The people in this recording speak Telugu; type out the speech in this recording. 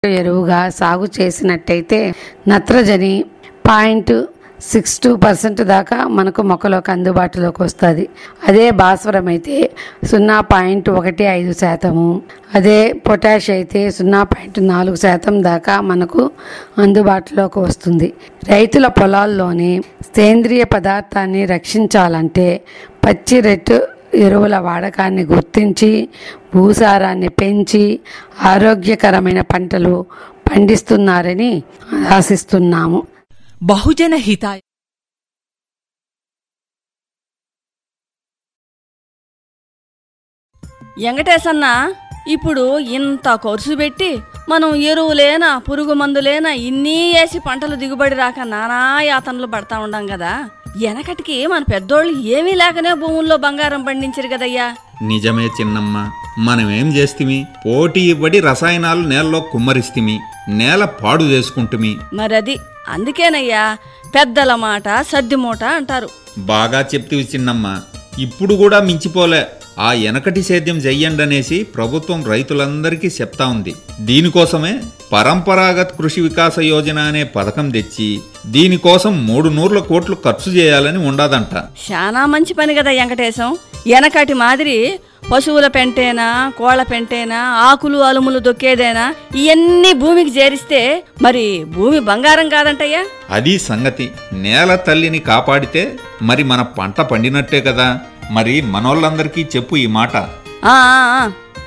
ఎరువుగా సాగు చేసినట్టయితే నత్రజని పాయింట్ సిక్స్ టూ పర్సెంట్ దాకా మనకు మొక్కలోకి అందుబాటులోకి వస్తుంది అదే భాస్వరం అయితే సున్నా పాయింట్ ఒకటి ఐదు శాతము అదే పొటాష్ అయితే సున్నా పాయింట్ నాలుగు శాతం దాకా మనకు అందుబాటులోకి వస్తుంది రైతుల పొలాల్లోని సేంద్రియ పదార్థాన్ని రక్షించాలంటే పచ్చి రెట్టు ఎరువుల వాడకాన్ని గుర్తించి భూసారాన్ని పెంచి ఆరోగ్యకరమైన పంటలు పండిస్తున్నారని ఆశిస్తున్నాము బహుజన హితాయ వెంకటేశన్న ఇప్పుడు ఇంత ఖర్చు పెట్టి మనం ఎరువులేనా పురుగు మందులేనా ఇన్ని వేసి పంటలు దిగుబడి రాక నానా యాతనలు పడతా ఉండం కదా వెనకటికి మన పెద్దోళ్ళు ఏమీ లేకనే భూముల్లో బంగారం పండించరు కదయ్యా నిజమే చిన్నమ్మ మనమేం చేస్తిమి పోటీ ఇవ్వడి రసాయనాలు నేలలో కుమ్మరిస్తిమి నేల పాడు చేసుకుంటుమి మరది అందుకేనయ్యా పెద్దల మాట సద్ది మూట అంటారు బాగా చెప్తివి చిన్నమ్మ ఇప్పుడు కూడా మించిపోలే ఆ వెనకటి సేద్యం చెయ్యండనేసి ప్రభుత్వం రైతులందరికీ చెప్తా ఉంది దీనికోసమే పరంపరాగత్ కృషి వికాస యోజన అనే పథకం తెచ్చి దీనికోసం మూడు నూర్ల కోట్లు ఖర్చు చేయాలని ఉండదంట శానా మంచి పని కదా వెంకటేశం వెనకటి మాదిరి పశువుల పెంటేనా కోళ్ల పెంటేనా ఆకులు అలుములు దొక్కేదేనా ఇవన్నీ భూమికి చేరిస్తే మరి భూమి బంగారం కాదంటయ్యా అది సంగతి నేల తల్లిని కాపాడితే మరి మన పంట పండినట్టే కదా మరి మనోళ్ళందరికీ చెప్పు ఈ మాట ఆ, ఆ, ఆ,